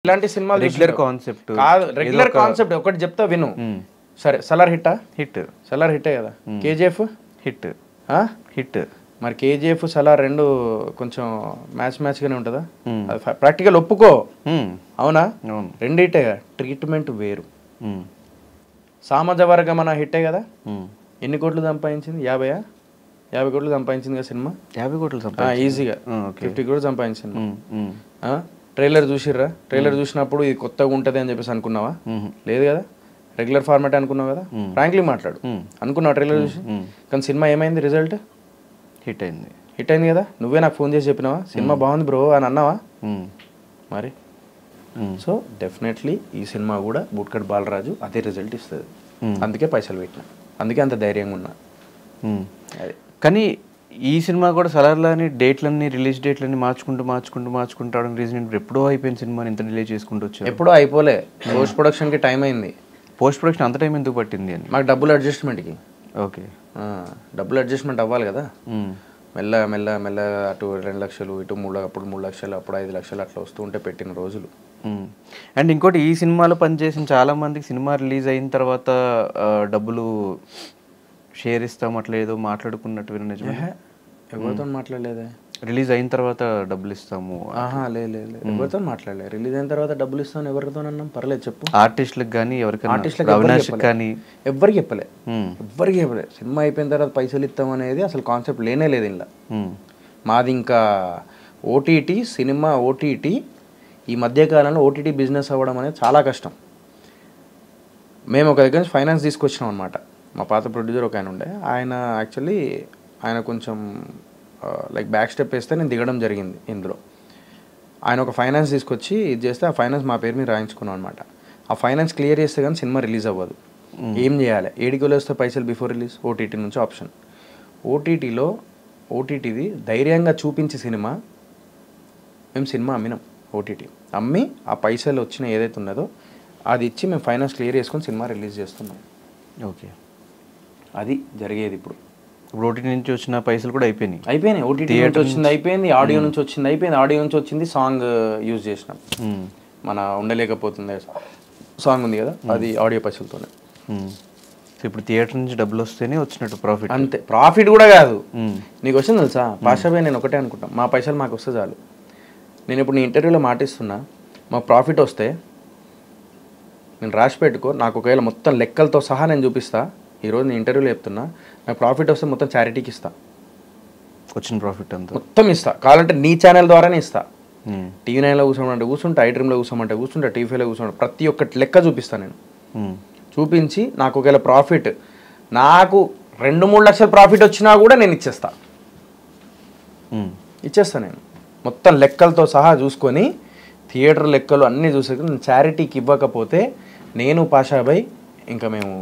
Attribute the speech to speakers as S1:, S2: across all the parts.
S1: ఇట్లాంటి సినిమాలు
S2: రెగ్యులర్
S1: చూసింటావు.
S2: కాన్సెప్ట్
S1: కాదు రెగ్యులర్ కాన్సెప్ట్ ఒకటి చెప్తా విను సరే సలార్ హిట్టా
S2: హిట్
S1: సలార్ హిట్టే కదా కేజీఎఫ్
S2: హిట్
S1: ఆ?
S2: హిట్
S1: మరి కేజీఎఫ్ సలార్ రెండు కొంచెం మ్యాచ్ మ్యాచ్గానే ఉంటుందా అది ప్రాక్టికల్ ఒప్పుకో అవునా
S2: అవును
S1: రెండిటే ట్రీట్మెంట్ వేరు సామాజ వర్గం మన హిట్టే కదా ఎన్ని కోట్లు సంపాదించింది యాభైయా యాభై కోట్లు సంపాదించింది కదా సినిమా
S2: యాభై కోట్లు
S1: ఆ,
S2: సంపాదించు.
S1: ఈజీగా
S2: ఆ, ఓకే.
S1: ఫిఫ్టీ కూడా సంపాదించింది
S2: ఉమ్, ఉమ్,
S1: ఆ? ట్రైలర్ చూసిర్రా ట్రైలర్ చూసినప్పుడు ఇది కొత్తగా ఉంటుంది అని చెప్పేసి అనుకున్నావా
S2: ఉమ్,
S1: లేదు కదా రెగ్యులర్ ఫార్మాట్ అనుకున్నావు కదా ఫ్రాంక్లీ మాట్లాడు
S2: ఉమ్,
S1: అనుకున్నావు ట్రైలర్ చూసి
S2: ఉమ్.
S1: కానీ సినిమా ఏమైంది రిజల్ట్
S2: హిట్ అయింది
S1: హిట్ అయింది కదా నువ్వే నాకు ఫోన్ చేసి చెప్పినావా సినిమా బాగుంది బ్రో అని అన్నావా
S2: ఉమ్,
S1: మరి
S2: ఉమ్,
S1: సో డెఫినెట్లీ ఈ సినిమా కూడా బుట్కట్ బాలరాజు అదే రిజల్ట్ ఇస్తుంది
S2: Hmm.
S1: అందుకే పైసలు పెట్టిన అందుకే అంత ధైర్యంగా ఉన్నా
S2: ఉమ్.
S1: అది
S2: కానీ ఈ సినిమా కూడా సలార్లని డేట్లన్నీ రిలీజ్ డేట్లన్నీ మార్చుకుంటూ మార్చుకుంటూ మార్చుకుంటూ రావడం రీజన్ ఏంటి? ఎప్పుడో అయిపోయిన సినిమాని ఇంత డిలే చేసుకుంటూ వచ్చారు
S1: ఎప్పుడూ అయిపోలే పోస్ట్ ప్రొడక్షన్కి టైం అయింది
S2: పోస్ట్ ప్రొడక్షన్ అంత టైం ఎందుకు పట్టింది అని
S1: మాకు డబ్బులు అడ్జస్ట్మెంట్కి
S2: ఓకే
S1: డబ్బులు అడ్జస్ట్మెంట్ అవ్వాలి కదా
S2: ఉమ్,
S1: మెల్ల మెల్ల మెల్ల అటు రెండు లక్షలు ఇటు మూడు అప్పుడు మూడు లక్షలు అప్పుడు ఐదు లక్షలు అట్లా వస్తూ ఉంటే పెట్టిన రోజులు
S2: ఉమ్. అండ్ ఇంకోటి ఈ సినిమాలో పనిచేసిన చాలా మందికి సినిమా రిలీజ్ అయిన తర్వాత ఆ, డబ్బులు షేర్ ఇస్తాం అట్లా ఏదో మాట్లాడుకున్నట్టు విన్న నిజమే
S1: ఎవరితో మాట్లాడలేదే
S2: రిలీజ్ అయిన తర్వాత డబ్బులు ఇస్తాము
S1: ఆహా లేదు లేదు లేదు. ఎవరితో మాట్లాడలే రిలీజ్ అయిన తర్వాత డబ్బులు ఇస్తాను ఎవరితో అన్నాం పర్లేదు చెప్పు
S2: ఆర్టిస్టులకు కానీ ఎవరికైనా
S1: ఆర్టిస్టులకు
S2: అవినాష్కి కానీ
S1: ఎవ్వరికి చెప్పలే
S2: ఉమ్,
S1: ఎవ్వరికి చెప్పలే సినిమా అయిపోయిన తర్వాత పైసలు ఇస్తాం అనేది అసలు కాన్సెప్ట్ లేనే లేదు ఇలా
S2: ఉమ్,
S1: మాది ఇంకా ఓటీటీ సినిమా ఓటీటీ ఈ మధ్యకాలంలో ఓటీటీ బిజినెస్ అవ్వడం అనేది చాలా కష్టం మేము ఒక దగ్గర నుంచి ఫైనాన్స్ తీసుకొచ్చినాం అనమాట మా పాత ప్రొడ్యూసర్ ఒక ఆయన ఉండే ఆయన యాక్చువల్లీ ఆయన కొంచెం లైక్ బ్యాక్ స్టెప్ వేస్తే నేను దిగడం జరిగింది ఇందులో ఆయన ఒక ఫైనాన్స్ తీసుకొచ్చి ఇది చేస్తే ఆ ఫైనాన్స్ మా పేరు మీద రాయించుకున్నాం అనమాట ఆ ఫైనాన్స్ క్లియర్ చేస్తే కానీ సినిమా రిలీజ్ అవ్వదు ఏం చేయాలి ఏడికి వస్తే పైసలు బిఫోర్ రిలీజ్ ఓటీటీ నుంచి ఆప్షన్ ఓటీటీలో ఓటీటీది ధైర్యంగా చూపించే సినిమా మేము సినిమా అమ్మినాం ఓటీటీ అమ్మి ఆ పైసలు వచ్చిన ఏదైతే ఉన్నదో అది ఇచ్చి మేము ఫైనాన్స్ క్లియర్ చేసుకొని సినిమా రిలీజ్ చేస్తున్నాం
S2: ఓకే
S1: అది జరిగేది ఇప్పుడు
S2: ఇప్పుడు ఓటీటీ నుంచి వచ్చిన పైసలు కూడా అయిపోయినాయి
S1: అయిపోయినాయి ఓటీటీ నుంచి వచ్చింది అయిపోయింది ఆడియో నుంచి వచ్చింది అయిపోయింది ఆడియో నుంచి వచ్చింది సాంగ్ యూజ్ చేసినాం
S2: ఉమ్,
S1: మన ఉండలేకపోతుంది సాంగ్ ఉంది కదా అది ఆడియో పైసలతోనే
S2: ఉమ్. సో ఇప్పుడు థియేటర్ నుంచి డబ్బులు వస్తేనే వచ్చినట్టు ప్రాఫిట్
S1: అంతే ప్రాఫిట్ కూడా కాదు
S2: ఉమ్,
S1: నీకు వచ్చింది తెలుసా పాషాబాయ్ నేను ఒకటే అనుకుంటాం మా పైసలు మాకు వస్తే చాలు నేను ఇప్పుడు నీ ఇంటర్వ్యూలో మాటిస్తున్నా మాకు ప్రాఫిట్ వస్తే నేను రాసి పెట్టుకో నాకు ఒకవేళ మొత్తం లెక్కలతో సహా నేను చూపిస్తా ఈరోజు నేను ఇంటర్వ్యూలో చెప్తున్నా నాకు ప్రాఫిట్ వస్తే మొత్తం చారిటీకి ఇస్తా
S2: వచ్చిన ప్రాఫిట్ అంతా
S1: మొత్తం ఇస్తా కావాలంటే నీ ఛానల్ ద్వారానే ఇస్తా
S2: ఉమ్,
S1: టీవీ నైన్లో కూర్చోమంటే కూర్చుంటా ఐ డ్రీమ్లో కూర్చోమంటే కూర్చుంటా టీవీ ఫైవ్లో కూర్చోమంటే ప్రతి ఒక్కటి లెక్క చూపిస్తాను నేను
S2: ఉమ్,
S1: చూపించి నాకు ఒకవేళ ప్రాఫిట్ నాకు రెండు మూడు లక్షల ప్రాఫిట్ వచ్చినా కూడా నేను ఇచ్చేస్తా
S2: ఉమ్,
S1: ఇచ్చేస్తా నేను మొత్తం లెక్కలతో సహా చూసుకొని థియేటర్ లెక్కలు అన్నీ చూసుకొని నేను చారిటీకి ఇవ్వకపోతే నేను పాషాబాయ్ ఇంకా మేము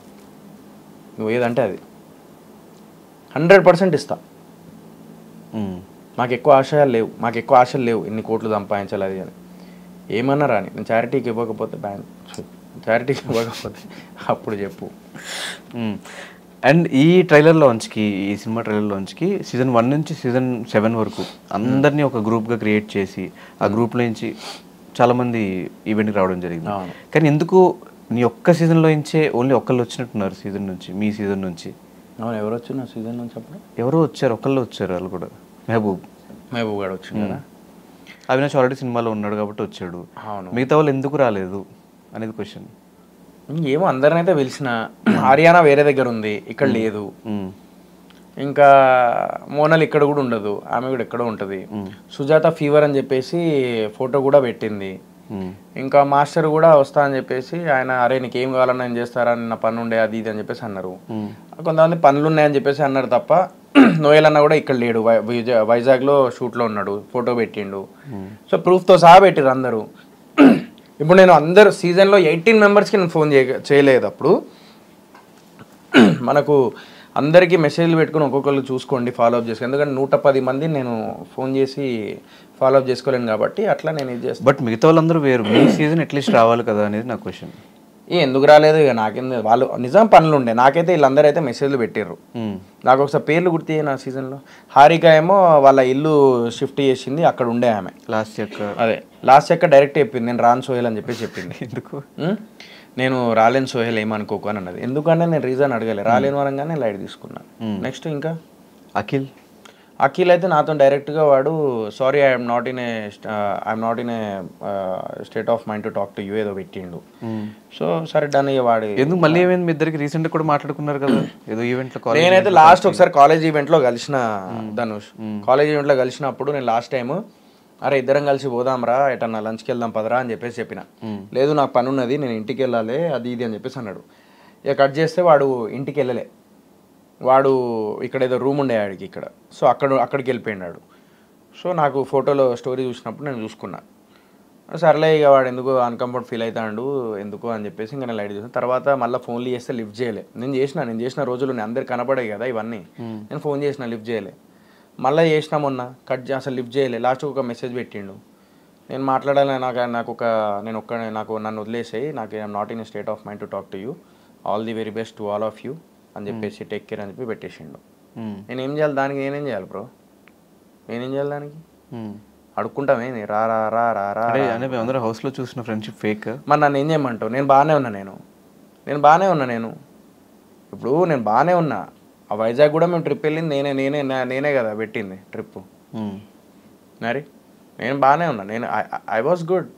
S1: నువ్వు ఏదంటే అది హండ్రెడ్ పర్సెంట్ ఇస్తా
S2: ఉమ్,
S1: మాకు ఎక్కువ ఆశయాలు లేవు మాకు ఎక్కువ ఆశలు లేవు ఇన్ని కోట్లు సంపాదించాలి అది అని ఏమన్నా రాని నేను చారిటీకి ఇవ్వకపోతే బ్యాంక్ చారిటీకి ఇవ్వకపోతే అప్పుడు చెప్పు
S2: ఉమ్. అండ్ ఈ ట్రైలర్ లాంచ్కి ఈ సినిమా ట్రైలర్ లాంచ్కి సీజన్ వన్ నుంచి సీజన్ సెవెన్ వరకు అందరినీ ఒక గ్రూప్గా క్రియేట్ చేసి ఆ గ్రూప్ నుంచి చాలామంది ఈవెంట్కి రావడం జరిగింది
S1: అవును.
S2: కానీ ఎందుకు నీ ఒక్క సీజన్లో నుంచే ఓన్లీ ఒక్కళ్ళు వచ్చినట్టున్నారు సీజన్ నుంచి మీ సీజన్ నుంచి
S1: అవును ఎవరు వచ్చిన సీజన్ నుంచి అప్పుడు
S2: ఎవరో వచ్చారు ఒకళ్ళు వచ్చారు వాళ్ళు కూడా మెహబూబ్
S1: మహబూబ్ గారు వచ్చింది కదా
S2: అవినాష్ ఆల్రెడీ సినిమాలో ఉన్నాడు కాబట్టి వచ్చాడు
S1: అవును
S2: మిగతా వాళ్ళు ఎందుకు రాలేదు అనేది క్వశ్చన్
S1: ఏమో అందరినైతే పిలిచిన హర్యానా వేరే దగ్గర ఉంది ఇక్కడ లేదు ఇంకా మోనల్ ఇక్కడ కూడా ఉండదు ఆమె కూడా ఎక్కడో ఉంటుంది సుజాత ఫీవర్ అని చెప్పేసి ఫోటో కూడా పెట్టింది ఇంకా మాస్టర్ కూడా వస్తా అని చెప్పేసి ఆయన అరే నీకు ఏం కావాలన్నా నేను చేస్తారా నా పని ఉండే అది ఇది అని చెప్పేసి అన్నారు కొంతమంది పనులు ఉన్నాయని చెప్పేసి అన్నారు తప్ప నోయల్ అన్న కూడా ఇక్కడ లేడు వై- వైజా- వైజాగ్లో షూట్లో ఉన్నాడు ఫోటో పెట్టిండు సో ప్రూఫ్తో సహా పెట్టిరు అందరూ ఇప్పుడు నేను అందరు సీజన్లో ఎయిటీన్ మెంబర్స్కి నేను ఫోన్ చేయ చేయలేదు అప్పుడు మనకు అందరికీ మెసేజ్లు పెట్టుకుని ఒక్కొక్కరు చూసుకోండి ఫాలో అప్ చేసుకోండి ఎందుకంటే నూట పది మంది నేను ఫోన్ చేసి ఫాలో అప్ చేసుకోలేను కాబట్టి అట్లా నేను ఇది చేస్తాను
S2: బట్ మిగతా వాళ్ళందరూ వేరు మీ సీజన్ అట్లీస్ట్ రావాలి కదా అనేది నా క్వశ్చన్
S1: ఏ ఎందుకు రాలేదు ఇక నాకేం తెలియదు. వాళ్ళు నిజం పనులు ఉండే నాకైతే వీళ్ళందరూ అయితే మెసేజ్లు పెట్టిర్రు
S2: మ్మ్.
S1: నాకు ఒకసారి పేర్లు గుర్తు నా సీజన్లో హారిక ఏమో వాళ్ళ ఇల్లు షిఫ్ట్ చేసింది అక్కడ ఉండే ఆమె
S2: లాస్ట్ యొక్క
S1: అదే లాస్ట్ చెక్క డైరెక్ట్ చెప్పింది నేను రాను సోహెల్ అని చెప్పేసి చెప్పింది
S2: ఎందుకు
S1: ఉం? నేను రాలేను సోహెల్ ఏమనుకోకు అని అన్నది ఎందుకంటే నేను రీజన్ అడగలే రాలేను వరంగానే లైట్ తీసుకున్నా నెక్స్ట్ ఇంకా
S2: అఖిల్
S1: అఖిల్ అయితే నాతో డైరెక్ట్గా వాడు sorry I'm not in a I'm not in a state of mind to talk to you ఏదో పెట్టిండు సో సరే డన్ ఇక వాడు
S2: ఎందుకు మళ్ళీ ఏమైంది మీ ఇద్దరికి రీసెంట్ కూడా మాట్లాడుకున్నారు కదా ఏదో ఈవెంట్ లో కాలేజ్
S1: నేనైతే లాస్ట్ ఒకసారి కాలేజ్ ఈవెంట్లో కలిసిన ధనుష్ కాలేజ్ ఈవెంట్లో కలిసినప్పుడు నేను లాస్ట్ టైం అరే ఇద్దరం కలిసి పోదాంరా ఎటన్నా లంచ్కి వెళ్దాం పదరా అని చెప్పేసి చెప్పిన లేదు నాకు పని ఉన్నది నేను ఇంటికి వెళ్ళాలి అది ఇది అని చెప్పేసి అన్నాడు ఇక కట్ చేస్తే వాడు ఇంటికి వెళ్ళలే వాడు ఇక్కడ ఏదో రూమ్ ఉండే ఆడికి ఇక్కడ సో అక్కడ అక్కడికి వెళ్ళిపోయినాడు సో నాకు ఫోటోలో స్టోరీ చూసినప్పుడు నేను చూసుకున్నా సర్లే ఇక వాడు ఎందుకు అన్కంఫర్ట్ ఫీల్ అవుతాడు ఎందుకు అని చెప్పేసి ఇంకా నేను లైట్ చేసాను తర్వాత మళ్ళీ ఫోన్లు చేస్తే లిఫ్ట్ చేయలే నేను చేసిన నేను చేసిన రోజులు నేను అందరు కనపడాయి కదా ఇవన్నీ నేను ఫోన్ చేసిన లిఫ్ట్ చేయలే మళ్ళీ చేసిన మొన్న కట్ చే- అసలు లిఫ్ట్ చేయలే లాస్ట్ ఒక మెసేజ్ పెట్టిండు నేను మాట్లాడాలి నాకు నాకు ఒక నేను ఒక్క నాకు నన్ను వదిలేసేయి నాకు I'm not in state of mind to talk to you all the very best to all of you అని చెప్పేసి టేక్ కేర్ అని చెప్పి పెట్టేసిండు నేను ఏం చేయాలి దానికి నేనేం చేయాలి బ్రో నేనేం చేయాలి దానికి అడుక్కుంటామే రా రా రా రా రా
S2: అంటే అంటే మేము అందరం హౌస్ లో చూసిన ఫ్రెండ్షిప్ ఫేక్
S1: మరి నన్ను ఏం చేయమంటావు నేను బాగానే ఉన్నా నేను నేను బాగానే ఉన్నా నేను ఇప్పుడు నేను బాగానే ఉన్నా ఆ వైజాగ్ కూడా మేము ట్రిప్ వెళ్ళింది నేనే నేనే నా- నేనే కదా పెట్టింది ట్రిప్ మరి నేను బాగానే ఉన్నా నేను ఐ వాస్ గుడ్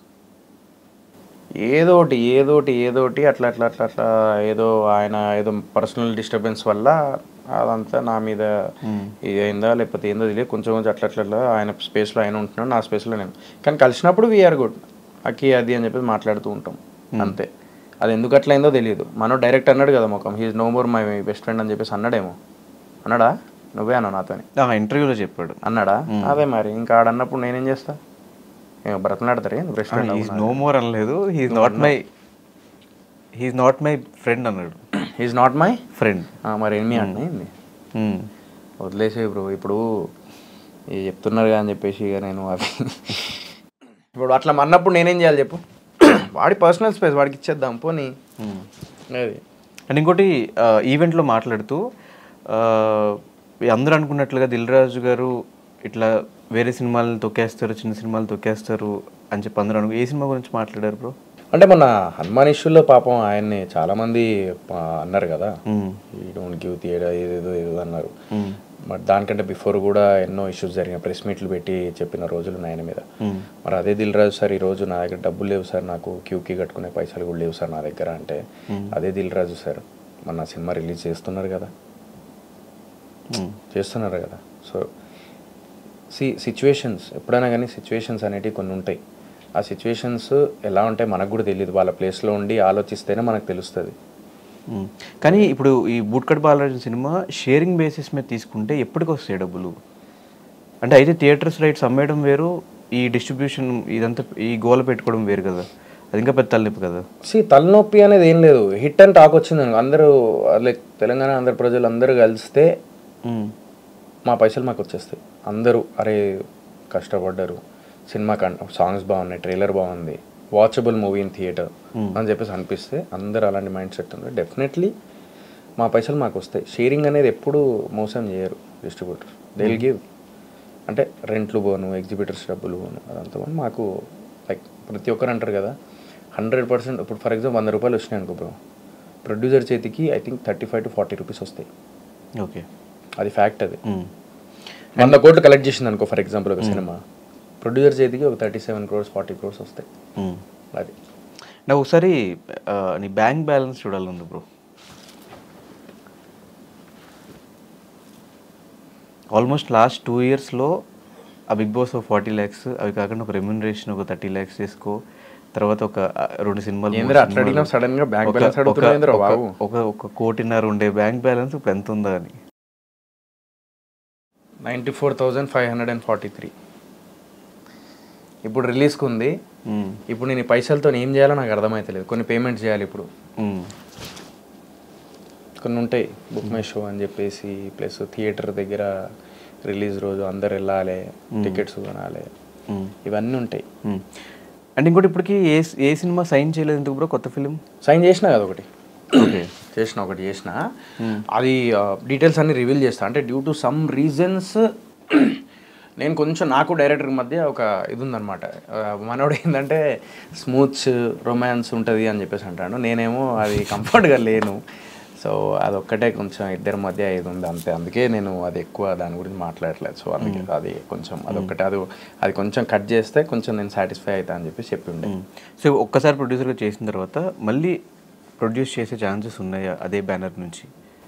S1: ఏదోటి ఏదోటి ఏదోటి అట్లా అట్లా అట్లా అట్లా ఏదో ఆయన ఏదో పర్సనల్ డిస్టర్బెన్స్ వల్ల అదంతా నా మీద ఇది అయిందా లేకపోతే ఏందో తెలియదు కొంచెం కొంచెం అట్లా అట్లా అట్లా ఆయన స్పేస్లో ఆయన ఉంటున్నాడు నా స్పేస్లో నేను కానీ కలిసినప్పుడు వీఆర్ గుడ్ అకి అది అని చెప్పి మాట్లాడుతూ ఉంటాం అంతే అది ఎందుకు అట్లా అయిందో తెలియదు మనో డైరెక్ట్ అన్నాడు కదా మొఖం he's no more my best friend అని చెప్పేసి అన్నాడేమో అన్నాడా నువ్వే అన్నావు నాతోని
S2: ఇంటర్వ్యూలో చెప్పాడు
S1: అన్నాడా అదే మరి ఇంకా ఆడన్నప్పుడు నేనేం చేస్తా ఏమో బ్రతలాడతారే best friend
S2: he's no more అనలేదు he's not my he's not my friend అన్నాడు
S1: ఈజ్ నాట్ మై
S2: ఫ్రెండ్
S1: మరి ఏమి అన్న ఏంది వదిలేసే బ్రో ఇప్పుడు ఈ చెప్తున్నారు కదా అని చెప్పేసి ఇక నేను అవి ఇప్పుడు అట్లా అన్నప్పుడు నేనేం చేయాలి చెప్పు వాడి పర్సనల్ స్పేస్ వాడికి ఇచ్చేద్దాం పోనీ అది
S2: అండ్ ఇంకోటి ఈవెంట్లో మాట్లాడుతూ ఆ, ఈ అందరూ అనుకున్నట్లుగా దిల్ రాజు గారు ఇట్లా వేరే సినిమాలను తొక్కేస్తారు చిన్న సినిమాలు తొక్కేస్తారు అని చెప్పి అందరూ అనుకో ఏ సినిమా గురించి మాట్లాడారు బ్రో
S1: అంటే మన హనుమాన్ ఇష్యూలో పాపం ఆయన్ని చాలా మంది పా- అన్నారు కదా ఈ డోంట్ గివ్ థియేటర్ ఏదేదో ఏదో అన్నారు మరి దానికంటే బిఫోర్ కూడా ఎన్నో ఇష్యూస్ జరిగినాయి ప్రెస్ మీట్లు పెట్టి చెప్పిన రోజులు ఉన్నాయి ఆయన మీద మరి అదే దిల్ రాజు సార్ ఈ రోజు నా దగ్గర డబ్బులు లేవు సార్ నాకు క్యూకి కట్టుకునే పైసలు కూడా లేవు సార్ నా దగ్గర అంటే అదే దిల్ రాజు సార్ మన నా సినిమా రిలీజ్ చేస్తున్నారు కదా చేస్తున్నారు కదా సో సి సిచ్యువేషన్స్ ఎప్పుడైనా కానీ సిచ్యువేషన్స్ అనేటివి కొన్ని ఉంటాయి ఆ సిచ్యువేషన్స్ ఎలా ఉంటాయి మనకు కూడా తెలియదు వాళ్ళ ప్లేస్లో ఉండి ఆలోచిస్తేనే మనకు తెలుస్తుంది
S2: మ్మ్. కానీ ఇప్పుడు ఈ బూట్కట్ బాలరాజు సినిమా షేరింగ్ బేసిస్ మీద తీసుకుంటే ఎప్పటికి వస్తాయి డబ్బులు అంటే అయితే థియేటర్స్ రైట్స్ అమ్మేయడం వేరు ఈ డిస్ట్రిబ్యూషన్ ఇదంతా ఈ గోల పెట్టుకోవడం వేరు కదా అది ఇంకా పెద్ద తలనొప్పి కదా
S1: సి తలనొప్పి అనేది ఏం లేదు హిట్ అని టాక్ వచ్చింది అనుకో. అందరూ లైక్ తెలంగాణ ఆంధ్ర ప్రజలు అందరూ కలిస్తే
S2: మ్మ్.
S1: మా పైసలు మాకు వచ్చేస్తాయి అందరూ అరే కష్టపడ్డారు సినిమా కన్ సాంగ్స్ బాగున్నాయి ట్రైలర్ బాగుంది వాచబుల్ మూవీ ఇన్ థియేటర్ అని చెప్పేసి అనిపిస్తే అందరూ అలాంటి మైండ్ సెట్ ఉంది డెఫినెట్లీ మా పైసలు మాకు వస్తాయి షేరింగ్ అనేది ఎప్పుడు మోసం చేయరు డిస్ట్రిబ్యూటర్ దే విల్ గివ్ అంటే రెంట్లు పోను ఎగ్జిబిటర్స్ డబ్బులు పోను అదంతా పోను మాకు లైక్ ప్రతి ఒక్కరు అంటారు కదా హండ్రెడ్ పర్సెంట్ ఇప్పుడు ఫర్ ఎగ్జాంపుల్ వంద రూపాయలు వచ్చినాయి అనుకో బ్రో ప్రొడ్యూసర్ చేతికి I think thirty five to forty rupees వస్తాయి
S2: ఓకే
S1: అది ఫ్యాక్ట్ అది
S2: మ్మ్.
S1: వంద కోట్లు కలెక్ట్ చేసింది అనుకో ఫర్ ఎగ్జాంపుల్ ఒక సినిమా ప్రొడ్యూసర్ చేతికి ఒక thirty seven crores forty crores వస్తాయి
S2: మ్మ్.
S1: అది
S2: నాకు ఒకసారి ఆ, నీ బ్యాంక్ బ్యాలెన్స్ చూడాలంది బ్రో ఆల్మోస్ట్ లాస్ట్ టూ ఇయర్స్లో ఆ బిగ్ బాస్ ఒక ఫార్టీ ల్యాక్స్ అవి కాకుండా ఒక రెమ్యునరేషన్ ఒక థర్టీ ల్యాక్స్ చేసుకో తర్వాత ఒక ఆ, రెండు సినిమాలు మూడు
S1: ఏందిరా అట్లా
S2: సినిమాలు.
S1: అడిగినావు సడన్ గా బ్యాంక్
S2: ఒక-
S1: బ్యాలెన్స్
S2: ఒక-
S1: అడుగుతున్నావు ఏందిరా
S2: ఒక-
S1: బాబు
S2: ఒక ఒక కోటిన్నర ఉండే బ్యాంక్ బ్యాలెన్స్ ఇప్పుడు ఎంత ఉందా అని
S1: ninety four thousand five hundred and forty three ఇప్పుడు రిలీజ్కి ఉంది
S2: మ్మ్.
S1: ఇప్పుడు నేను ఈ పైసలతో ఏం చేయాలో నాకు అర్థమైతలేదు కొన్ని పేమెంట్స్ చేయాలి ఇప్పుడు
S2: మ్మ్.
S1: కొన్ని ఉంటాయి బుక్ మై షో అని చెప్పేసి ప్లస్ థియేటర్ దగ్గర రిలీజ్ రోజు అందరు వెళ్ళాలి టికెట్స్ కొనాలి
S2: మ్మ్.
S1: ఇవన్నీ ఉంటాయి
S2: మ్మ్. అండ్ ఇంకోటి ఇప్పటికి ఏ ఏ సినిమా సైన్ చేయలేదు ఎందుకు బ్రో కొత్త ఫిలిం
S1: సైన్ చేసిన కదా ఒకటి
S2: ఓకే
S1: చేసిన ఒకటి చేసిన అది డీటెయిల్స్ అన్ని రివీల్ చేస్తా అంటే డ్యూ టు సమ్ రీజన్స్ నేను కొంచెం నాకు డైరెక్టర్ మధ్య ఒక ఇది ఉందన్నమాట ఆ, మనోడు ఏంటంటే స్మూత్స్ రొమాన్స్ ఉంటుంది అని చెప్పేసి అంటాడు నేనేమో అది కంఫర్ట్గా లేను సో అదొక్కటే కొంచెం ఇద్దరి మధ్య ఇది ఉంది అంతే అందుకే నేను అది ఎక్కువ దాని గురించి మాట్లాడలేదు సో అందుకే అది కొంచెం అదొక్కటే అది అది కొంచెం కట్ చేస్తే కొంచెం నేను సాటిస్ఫై అవుతా అని చెప్పి చెప్పి ఉండే
S2: సో ఒక్కసారి ప్రొడ్యూసర్గా చేసిన తర్వాత మళ్ళీ ప్రొడ్యూస్ చేసే ఛాన్సెస్ ఉన్నాయా అదే బ్యానర్ నుంచి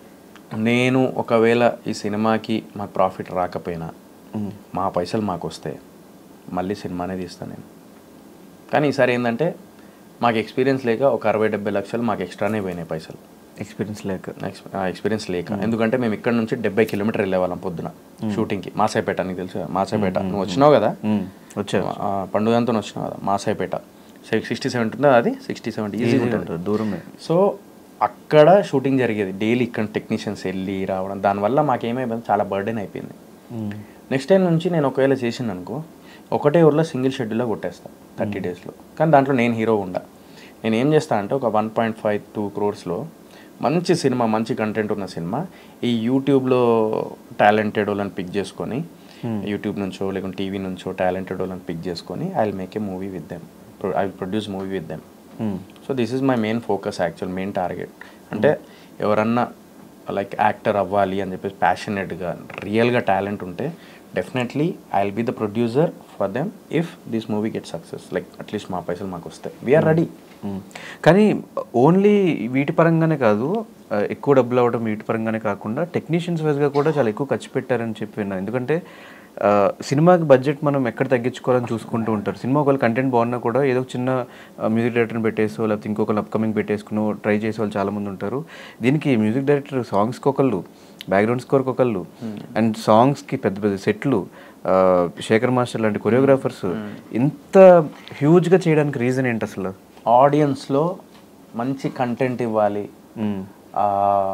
S1: నేను ఒకవేళ ఈ సినిమాకి మాకు ప్రాఫిట్ రాకపోయినా మా పైసలు మాకు వస్తాయి మళ్ళీ సినిమానే తీస్తాను నేను కానీ ఈసారి ఏంటంటే మాకు ఎక్స్పీరియన్స్ లేక ఒక అరవై డెబ్బై లక్షలు మాకు ఎక్స్ట్రానే పోయినాయి పైసలు
S2: ఎక్స్పీరియన్స్ లేక
S1: ఎక్స్పీరియన్స్ లేక ఎందుకంటే మేము ఇక్కడ నుంచి డెబ్బై కిలోమీటర్ వెళ్ళేవాళ్ళం పొద్దున షూటింగ్కి మాసాయిపేట నీకు తెలుసు కదా, మాసాయిపేట నువ్వు వచ్చినావు కదా
S2: మ్మ్. వచ్చారు
S1: ఆ, పండుగంతో వచ్చినావు కదా మాసాయిపేట సిక్స్టీ సెవెన్ ఉంటుందా అది సిక్స్టీ సెవెంటీ ఈజీ ఉంటుంది
S2: ఉంటుంది, దూరమే
S1: సో అక్కడ షూటింగ్ జరిగేది డైలీ ఇక్కడ టెక్నీషియన్స్ వెళ్ళి రావడం దానివల్ల మాకేమైపోయింది చాలా బర్డెన్ అయిపోయింది
S2: మ్మ్.
S1: నెక్స్ట్ టైం నుంచి నేను ఒకవేళ చేసింది అనుకో ఒకటే ఊర్లో సింగిల్ షెడ్యూల్లో కొట్టేస్తాను థర్టీ డేస్లో కానీ దాంట్లో నేను హీరో ఉండా నేను ఏం చేస్తా అంటే ఒక వన్ పాయింట్ ఫైవ్ టూ క్రోర్స్లో మంచి సినిమా మంచి కంటెంట్ ఉన్న సినిమా ఈ యూట్యూబ్లో టాలెంటెడ్ వాళ్ళని పిక్ చేసుకొని యూట్యూబ్ నుంచో లేకుంటే టీవీ నుంచో టాలెంటెడ్ వాళ్ళని పిక్ చేసుకొని I will make a movie with them I will produce movie with them
S2: మ్మ్.
S1: So this is my main focus actual main target అంటే ఎవరన్నా లైక్ యాక్టర్ అవ్వాలి అని చెప్పేసి ప్యాషనెట్గా రియల్గా టాలెంట్ ఉంటే definitely I will be the producer for them if this movie get success like at least మా పైసలు మాకు వస్తాయి వీఆర్ రెడీ
S2: మ్మ్. కానీ ఓన్లీ వీటి పరంగానే కాదు ఆ, ఎక్కువ డబ్బులు అవ్వడం వీటి పరంగానే కాకుండా టెక్నీషియన్స్ వైజ్గా కూడా చాలా ఎక్కువ ఖర్చు పెట్టారని చెప్పి విన్నా ఎందుకంటే ఆ, సినిమాకి బడ్జెట్ మనం ఎక్కడ తగ్గించుకోవాలని చూసుకుంటూ ఉంటారు సినిమా ఒకవేళ కంటెంట్ బాగున్నా కూడా ఏదో ఒక చిన్న మ్యూజిక్ డైరెక్టర్ని పెట్టేసో లేకపోతే ఇంకొకరు అప్కమింగ్ పెట్టేసుకునో ట్రై చేసే వాళ్ళు చాలామంది ఉంటారు దీనికి మ్యూజిక్ డైరెక్టర్ సాంగ్స్కి ఒకళ్ళు బ్యాక్గ్రౌండ్ స్కోర్కి ఒకళ్ళు అండ్ సాంగ్స్కి పెద్ద పెద్ద సెట్లు ఆ, శేఖర్ మాస్టర్ లాంటి కొరియోగ్రాఫర్స్ ఇంత హ్యూజ్గా చేయడానికి రీజన్ ఏంటి అసలు
S1: ఆడియన్స్లో మంచి కంటెంట్ ఇవ్వాలి
S2: మ్మ్.
S1: ఆ,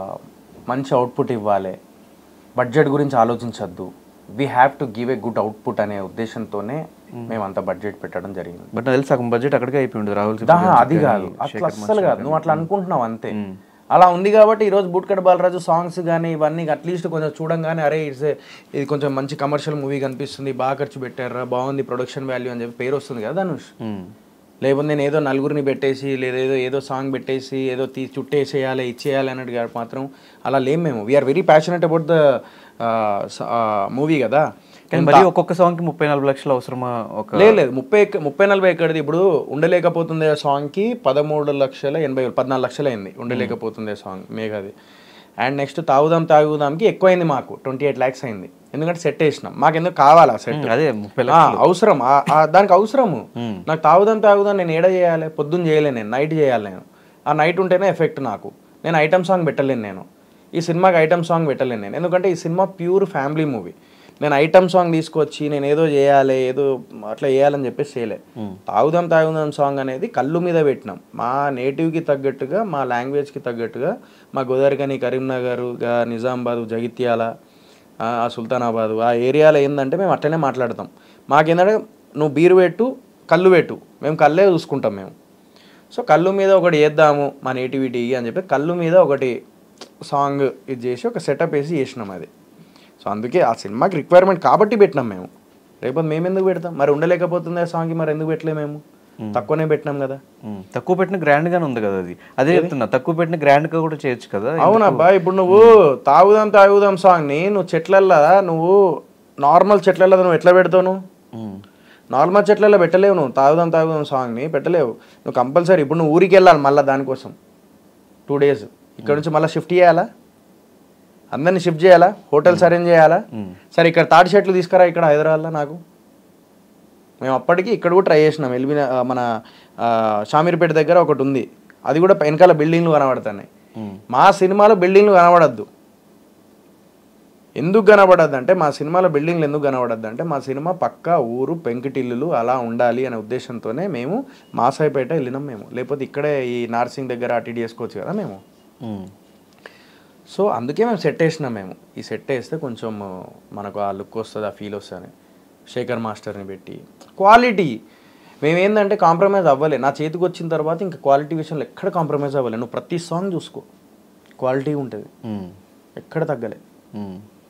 S1: మంచి అవుట్పుట్ ఇవ్వాలి బడ్జెట్ గురించి ఆలోచించద్దు we have to give a good output అనే ఉద్దేశంతోనే మేము అంత బడ్జెట్ పెట్టడం జరిగింది
S2: బట్ నాకు తెలిసి సగం బడ్జెట్ అక్కడికే అయిపోయి ఉండదు రాహుల్
S1: దా, అది కాదు అట్లా అస్సలు కాదు నువ్వు అట్లా అనుకుంటున్నావు అంతే అలా ఉంది కాబట్టి ఈరోజు బూట్కట్ బాలరాజు సాంగ్స్ కానీ ఇవన్నీ అట్లీస్ట్ కొంచెం చూడంగానే అరే ఇట్స్ ఇది కొంచెం మంచి కమర్షియల్ మూవీ కనిపిస్తుంది బాగా ఖర్చు పెట్టారా బాగుంది ప్రొడక్షన్ వాల్యూ అని చెప్పి పేరు వస్తుంది కదా ధనుష్ లేకపోతే నేను ఏదో నలుగురిని పెట్టేసి లేదా ఏదో ఏదో సాంగ్ పెట్టేసి ఏదో తీ చుట్టేసేయాలి ఇచ్చేయాలి అన్నట్టు కాదు మాత్రం అలా లేం మేము we are very passionate about the movie కదా
S2: కానీ మరి ఒక్కొక్క సాంగ్ కి ముప్పై నాలుగు లక్షలు అవసరమా ఒక
S1: లేదు లేదు ముప్పై ఎక్క- ముప్పై నలభై ఎక్కడిది ఇప్పుడు ఉండలేకపోతుంది ఆ సాంగ్కి పదమూడు లక్షల ఎనభై వేలు పద్నాలుగు లక్షలు అయింది ఉండలేకపోతుంది ఆ సాంగ్ మేఘాది అండ్ నెక్స్ట్ తాగుదాం తాగుదాంకి ఎక్కువైంది మాకు ట్వంటీ ఎయిట్ ల్యాక్స్ అయింది ఎందుకంటే సెట్ వేసినాం మాకు ఎందుకు కావాలా సెట్
S2: అదే ముప్పై
S1: ఆ, అవసరం ఆ- ఆ దానికి అవసరము నాకు తాగుదాం తాగుదాం నేను ఏడ చేయాలి పొద్దున్న చేయలేను నేను నైట్ చేయాలి నేను ఆ నైట్ ఉంటేనే ఎఫెక్ట్ నాకు నేను ఐటమ్ సాంగ్ పెట్టలేను నేను ఈ సినిమాకి ఐటమ్ సాంగ్ పెట్టలేను నేను ఎందుకంటే ఈ సినిమా ప్యూర్ ఫ్యామిలీ మూవీ నేను ఐటమ్ సాంగ్ తీసుకొచ్చి నేను ఏదో చేయాలి ఏదో అట్లా చేయాలని చెప్పేసి చేయలే తాగుదాం తాగుదాం సాంగ్ అనేది కళ్ళు మీద పెట్టినాం మా నేటివ్కి తగ్గట్టుగా మా లాంగ్వేజ్కి తగ్గట్టుగా మా గోదావరికని కరీంనగర్ గా నిజామాబాద్ జగిత్యాల ఆ ఆ సుల్తానాబాద్ ఆ ఏరియాలో ఏంటంటే మేము అట్లనే మాట్లాడతాం మాకేంటంటే నువ్వు బీరు పెట్టు కళ్ళు పెట్టు మేము కళ్ళే చూసుకుంటాం మేము సో కళ్ళు మీద ఒకటి వేద్దాము మా నేటివిటీ అని చెప్పి కళ్ళు మీద ఒకటి సాంగ్ ఇది చేసి ఒక సెటప్ వేసి చేసినాం అది సో అందుకే ఆ సినిమాకి రిక్వైర్మెంట్ కాబట్టి పెట్టినాం మేము రేపు మేము ఎందుకు పెడతాం మరి ఉండలేకపోతుంది ఆ సాంగ్కి మరి ఎందుకు పెట్టలే మేము తక్కువనే పెట్టినాం కదా
S2: మ్మ్. తక్కువ పెట్టిన గ్రాండ్ గానే ఉంది కదా అది అదే చెప్తున్నా తక్కువ పెట్టిన గ్రాండ్ గా కూడా చేయొచ్చు కదా
S1: అవునబ్బా ఇప్పుడు నువ్వు తాగుదాం తాగుదాం సాంగ్ ని నువ్వు చెట్లల్లో నువ్వు నార్మల్ చెట్లలో నువ్వు ఎట్లా పెడతావు నువ్వు
S2: మ్మ్.
S1: నార్మల్ చెట్లలో పెట్టలేవు నువ్వు తాగుదాం తాగుదాం సాంగ్ని పెట్టలేవు నువ్వు కంపల్సరీ ఇప్పుడు నువ్వు ఊరికి వెళ్ళాలి మళ్ళీ దానికోసం టూ డేస్ ఇక్కడ నుంచి మళ్ళీ షిఫ్ట్ చేయాలా అందరిని షిఫ్ట్ చేయాలా హోటల్స్ అరేంజ్ చేయాలా సరే ఇక్కడ తాటి చెట్లు తీసుకురా ఇక్కడ హైదరాబాద్లో నాకు మేము అప్పటికి ఇక్కడ కూడా ట్రై చేసినాం ఎల్బీ మన ఆ, షామీర్పేట దగ్గర ఒకటి ఉంది అది కూడా వెనకాల బిల్డింగ్లు కనబడుతున్నాయి
S2: మ్మ్.
S1: మా సినిమాలో బిల్డింగ్లు కనబడద్దు ఎందుకు కనబడద్దు అంటే మా సినిమాలో బిల్డింగ్లు ఎందుకు కనబడద్దు అంటే మా సినిమా పక్కా ఊరు పెంకుటిల్లులు అలా ఉండాలి అనే ఉద్దేశంతోనే మేము మాసాయిపేట వెళ్ళినాం మేము లేకపోతే ఇక్కడే ఈ నార్సింగ్ దగ్గర అటు ఇటు చేసుకోవచ్చు కదా మేము
S2: మ్మ్.
S1: సో అందుకే మేము సెట్ వేసినాం మేము ఈ సెట్ వేస్తే కొంచెం మనకు ఆ లుక్ వస్తుంది ఆ ఫీల్ వస్తుంది శేఖర్ మాస్టర్ని పెట్టి క్వాలిటీ మేమేందంటే కాంప్రమైజ్ అవ్వలే నా చేతికి వచ్చిన తర్వాత ఇంకా క్వాలిటీ విషయంలో ఎక్కడ కాంప్రమైజ్ అవ్వలే నువ్వు ప్రతి సాంగ్ చూసుకో క్వాలిటీ ఉంటుంది
S2: మ్మ్.
S1: ఎక్కడ తగ్గలే
S2: మ్మ్.